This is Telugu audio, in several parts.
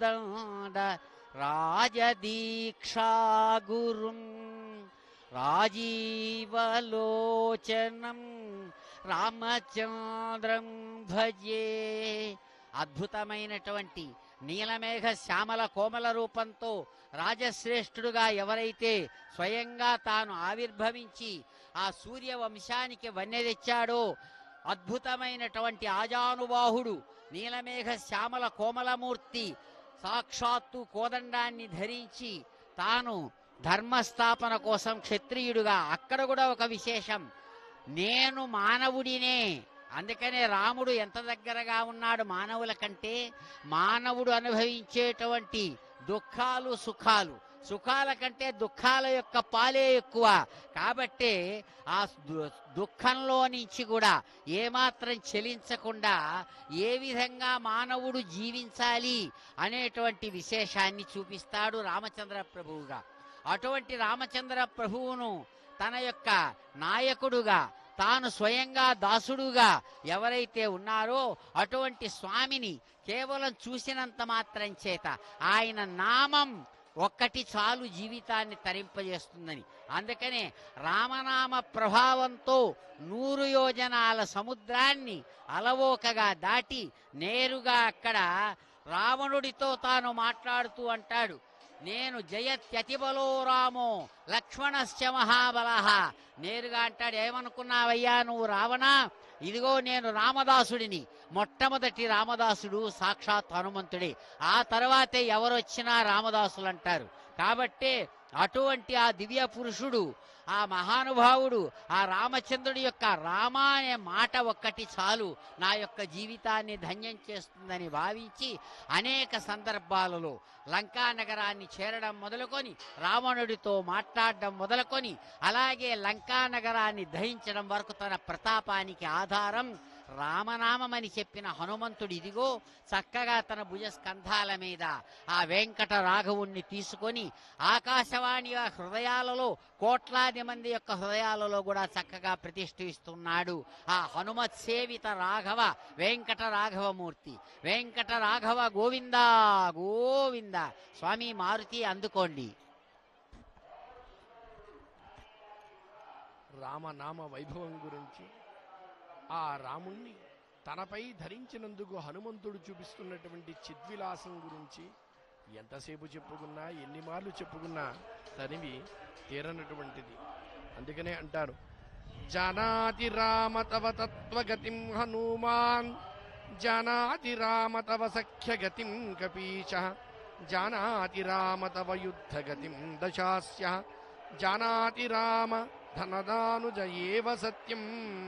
దండ రాజదీక్షా గురుం రాజీవలోచనం రామచంద్రం భజే అద్భుతమైనటువంటి నీలమేఘ శ్యామల కోమల రూపంతో రాజశ్రేష్ఠుడుగా ఎవరైతే స్వయంగా తాను ఆవిర్భవించి ఆ సూర్య వంశానికి వన్నె తెచ్చాడో అద్భుతమైనటువంటి ఆజానుబాహుడు నీలమేఘ శ్యామల కోమలమూర్తి సాక్షాత్తు కోదండాన్ని ధరించి తాను ధర్మస్థాపన కోసం క్షత్రియుడుగా అక్కడ కూడా ఒక విశేషం నేను మానవుడినే అందుకనే రాముడు ఎంత దగ్గరగా ఉన్నాడు మానవుల కంటే మానవుడు అనుభవించేటువంటి దుఃఖాలు సుఖాలు సుఖాల కంటే దుఃఖాల యొక్క పాలే ఎక్కువ కాబట్టే ఆ దు- దుఃఖంలో నుంచి కూడా ఏమాత్రం చెలించకుండా ఏ విధంగా మానవుడు జీవించాలి అనేటువంటి విశేషాన్ని చూపిస్తాడు రామచంద్ర ప్రభువుగా అటువంటి రామచంద్ర ప్రభువును తన యొక్క నాయకుడుగా తాను స్వయంగా దాసుడుగా ఎవరైతే ఉన్నారో అటువంటి స్వామిని కేవలం చూసినంత మాత్రం చేత ఆయన నామం ఒక్కటి చాలు జీవితాన్ని తరింపజేస్తుందని అందుకనే రామనామ ప్రభావంతో నూరు యోజనాల సముద్రాన్ని అలవోకగా దాటి నేరుగా అక్కడ రావణుడితో తాను మాట్లాడుతూ అంటాడు నేను జయత్యతిబలో రామో లక్ష్మణశ్చ మహాబలః నేరుగా అంటాడు ఏమనుకున్నావయ్యా నువ్వు రావణా ఇదిగో నేను రామదాసుడిని మొట్టమొదటి రామదాసుడు సాక్షాత్ హనుమంతుడే ఆ తర్వాతే ఎవరొచ్చినా రామదాసులు అంటారు కాబట్టే అటువంటి ఆ దివ్య పురుషుడు ఆ మహానుభావుడు ఆ రామచంద్రుడి యొక్క రామ అనే మాట ఒక్కటి చాలు నా యొక్క జీవితాన్ని ధన్యం చేస్తుందని భావించి అనేక సందర్భాలలో లంకా నగరాన్ని చేరడం మొదలుకొని రావణుడితో మాట్లాడడం మొదలుకొని అలాగే లంకా నగరాన్ని దహించడం వరకు తన ప్రతాపానికి ఆధారం రామనామమని చెప్పిన హనుమంతుడు ఇదిగో చక్కగా తన భుజ స్కంధాల మీద ఆ వెంకట రాఘవుణ్ణి తీసుకొని ఆకాశవాణి హృదయాలలో కోట్లాది మంది యొక్క హృదయాలలో కూడా చక్కగా ప్రతిష్ఠిస్తున్నాడు ఆ హనుమత్ సేవిత రాఘవ వెంకట రాఘవమూర్తి వెంకట రాఘవ గోవింద గోవింద స్వామి మారుతి అందుకోండి రామనామ వైభవం గురించి ఆ రాముణ్ణి తనపై ధరించినందుకు హనుమంతుడు చూపిస్తున్నటువంటి చిద్విలాసం గురించి ఎంతసేపు చెప్పుకున్నా ఎన్ని మార్లు చెప్పుకున్నా తనివి తీరనటువంటిది అందుకనే అంటారు జానాతి రామ తవ తత్వగతిం హనుమాన్ జానాతి రామ తవ సఖ్యగతిం కపీచ జానాతి రామ తవ యుద్ధగతిం దశాస్య జానాతి రామ ధనదానుజ ఏవ సత్యం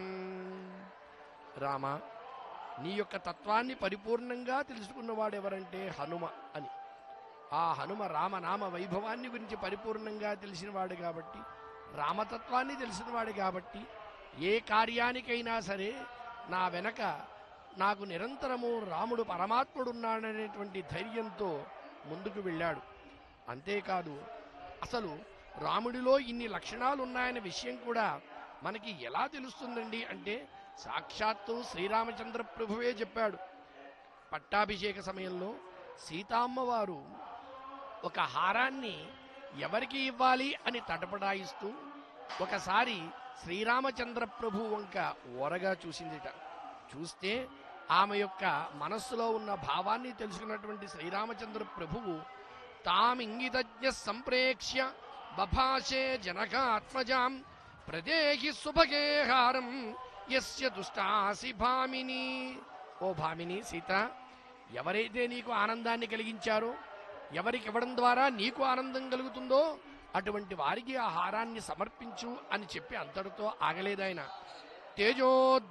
రామ నీ యొక్క తత్వాన్ని పరిపూర్ణంగా తెలుసుకున్నవాడెవరంటే హనుమ అని ఆ హనుమ రామనామ వైభవాన్ని గురించి పరిపూర్ణంగా తెలిసినవాడు కాబట్టి రామతత్వాన్ని తెలిసినవాడు కాబట్టి ఏ కార్యానికైనా సరే నా వెనక నాకు నిరంతరము రాముడు పరమాత్ముడున్నాడనేటువంటి ధైర్యంతో ముందుకు వెళ్ళాడు అంతేకాదు అసలు రాముడిలో ఇన్ని లక్షణాలు ఉన్నాయనే విషయం కూడా మనకి ఎలా తెలుస్తుందండి అంటే సాక్షాత్తు శ్రీరామచంద్ర ప్రభువే చెప్పాడు పట్టాభిషేక సమయంలో సీతామ్మవారు ఒక హారాన్ని ఎవరికి ఇవ్వాలి అని తటపడాయిస్తూ ఒకసారి శ్రీరామచంద్ర ప్రభు వంక ఓరగా చూసిందిట చూస్తే ఆమె యొక్క మనస్సులో ఉన్న భావాన్ని తెలుసుకున్నటువంటి శ్రీరామచంద్ర ప్రభువు తామింగితజ్ఞ సంప్రేక్ష్య బభాషే జనకాత్మజాం ప్రదేహి సుభగే హారం యస్య దుష్టాసి భామిని ఓ భామిని సీత ఎవరైతే నీకు ఆనందాన్ని కలిగించారో ఎవరికి ఇవ్వడం ద్వారా నీకు ఆనందం కలుగుతుందో అటువంటి వారికి ఆ హారాన్ని సమర్పించు అని చెప్పి అంతటితో ఆగలేదాయన తేజో